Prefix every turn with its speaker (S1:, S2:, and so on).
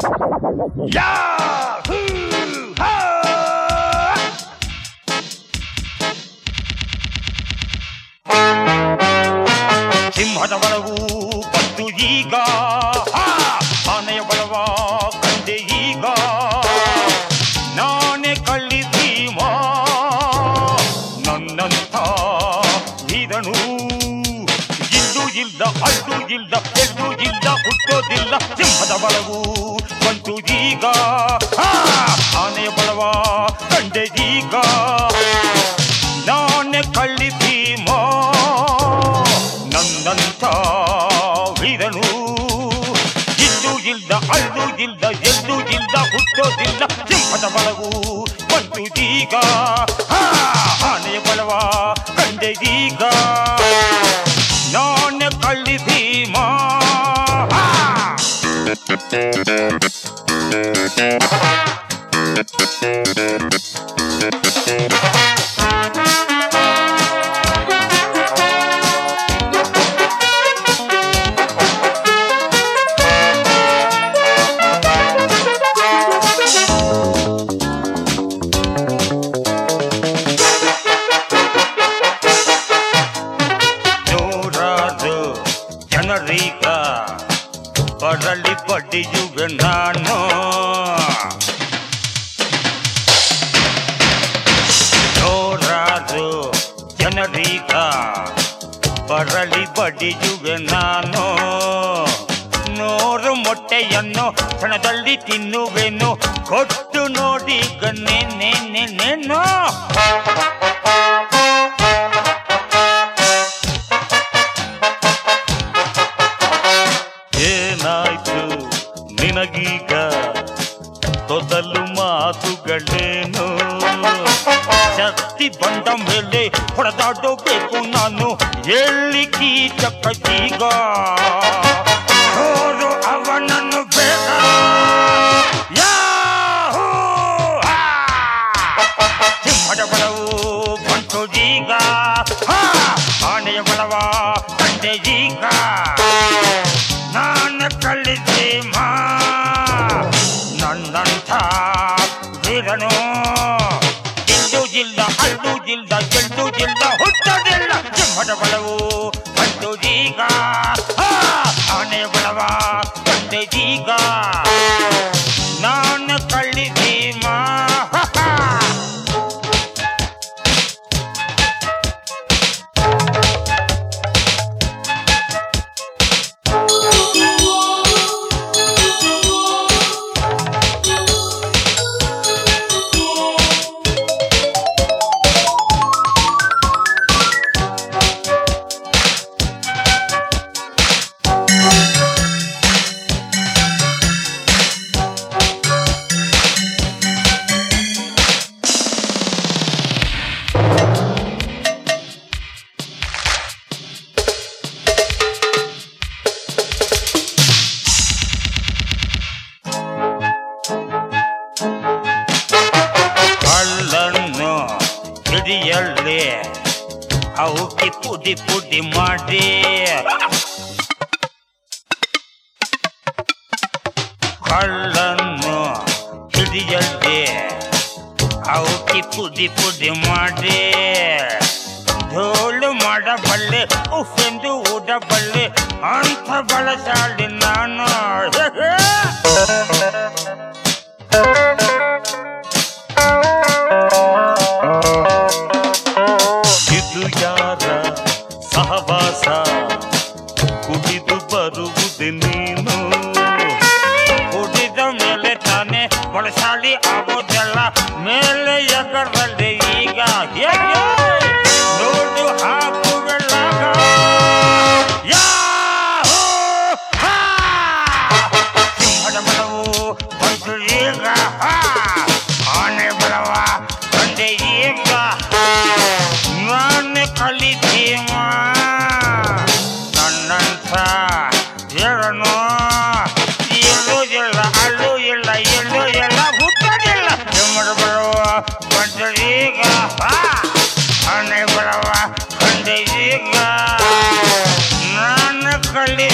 S1: Yahoo ಹಾ ಸಿಂಹದ ಬಲವು ಬಂತು ಈಗ ಹಾ! ಆನೆಯ ಬಲವ ಕಂಡೆ ಈಗ ನಾನೇ ಕಳ್ಳಿ ಭೀಮ ನನ್ನಂಥ ವೀರನು ಇಂದು ಇಲ್ಲ ಅಲ್ಲು ಇಲ್ಲ ಎಲ್ಲೂ ಇಲ್ಲ ಹುಟ್ಟೋದಿಲ್ಲ ಸಿಂಹದ ಬಲವು ಬಂತು ಈಗ ಹಾ! ಆನೆಯ ಬಲವ ಕಂಡೆ ಈಗ ನಾನೇ ಕಳ್ಳಿ ಭೀಮ ನನ್ನಂಥ ವೀರನು ಇಲ್ಲೂ ಇಲ್ಲ ಅಲ್ಲೂ ಇಲ್ಲ ಎಲ್ಲೂ ಇಲ್ಲ ಹುಟ್ಟೋದಿಲ್ಲ ಸಿಂಹದ ಬಲವು ಬಂತು ಈಗ ಹಾ! ಆನೆಯ ಬಲವ ಕಂಡೆದೀಗ ನಾನೇ ಕಳ್ಳಿ ಭೀಮ ಹಾ! ನೂರಾರು ಜನರೀಗ ಬರಲಿ ಬಡಿಯುವೆ ನಾನು ನೂರಾರು ಜನರೀಗ ಬರಲಿ ಬಡಿಯುವೆ ನಾನು ನೂರು ಮೊಟ್ಟೆಯನ್ನು ಕ್ಷಣದಲ್ಲಿ ತಿನ್ನುವೆನು ಕೊಟ್ಟು ನೋಡಿ ಗನ್ನೆ ನೇನು
S2: ಏನಾಯ್ತು ನಿನಗೀಗ ತೊದಲು ಮಾತುಗಳೇನು
S1: ಶಕ್ತಿ ಬಂದ ಮೇಲೆ ಹೊಡೆದಾಡಬೇಕು ನಾನು ಎಲ್ಲಿ ಕೀಚಕೀಗ ನೋಡು ಅವನನ್ನು ಬೇಗ ಯಾಹೂ! ಆ! ಸಿಂಹದ ಬಲವು ಬಂತು ಈಗ ಹಾ! ಆನೆಯ ಬಲವ ಕಂಡೆ ಈಗ ನಾನು ಕಳ್ಳಿದ್ದೆ ಮಾ ನನ್ನಂಥ ವೀರನು ಇಂದು ಇಲ್ಲ ಅಲ್ಲೂ ಇಲ್ಲ ಎಲ್ಲೂ ಇಲ್ಲ ಹುಟ್ಟೋದಿಲ್ಲ ಸಿಂಹದ ಬಲವು ಬಂತು ಈಗ ಹಾ! ಆನೆಯ ಬಲವ ಕಂಡೆದೀಗ ನಾನು ಕಳ್ಳಿದ್ದೆ ಮಾ ಹಾ, ಹಾ. ಕಳ್ಳನ್ನು ಹಿಡಿಯಲ್ಲಿ ಅವಕ್ಕೆ ಪುಡಿ ಪುಡಿ ಮಾಡಿ ಕಳ್ಳನ್ನು ಹಿಡಿಯಲ್ಲಿ ಅವಕ್ಕೆ ಪುಡಿ ಪುಡಿ ಮಾಡಿ ಧೂಳು ಮಾಡಬಲ್ಲೆ ಉಫೆಂದು ಊಡಬಲ್ಲೆ ಅಂತ ಬಳಸಾಡಿ ನಾನು
S2: ಇದು ಯಾರ ಸಹವಾಸ ಕುಡಿದು ಬರುವುದೇ ನೀನು
S1: ಕುಡಿದ ಮೇಲೆ ತಾನೇ ಬಳಸಾಡಿ ಆಗೋದೆಲ್ಲ ಮೇಲೆ ಎಗರಲ್ಲಿ ಈಗ ಹೇಗೆ ನೋಡು ಹಾಕುವೆಲ್ಲಾಗ ಯಾಹೂ! ಹಾ! ಸಿಂಹದ ಬಲವು ಬಂತು ಈಗ ಹಾ! ಆನೆ ಬಲವ ಬಂದೆ ಈಗ ನಾನು ಕಲಿತೀವ ನನ್ನಂಥ ಹೇಳನು ಎಲ್ಲೂ ಇಲ್ಲ ಅಲ್ಲೂ ಇಲ್ಲ ಎಲ್ಲೂ ಇಲ್ಲ ಹುಟ್ಟೋದಿಲ್ಲ ಸಿಂಹದ ಬಲವ ಬಂತು ಈಗ ಹಾ! ಆನೆ ಬಲವ ಬಂದೆ ಈಗ ನಾನು ಕಲಿ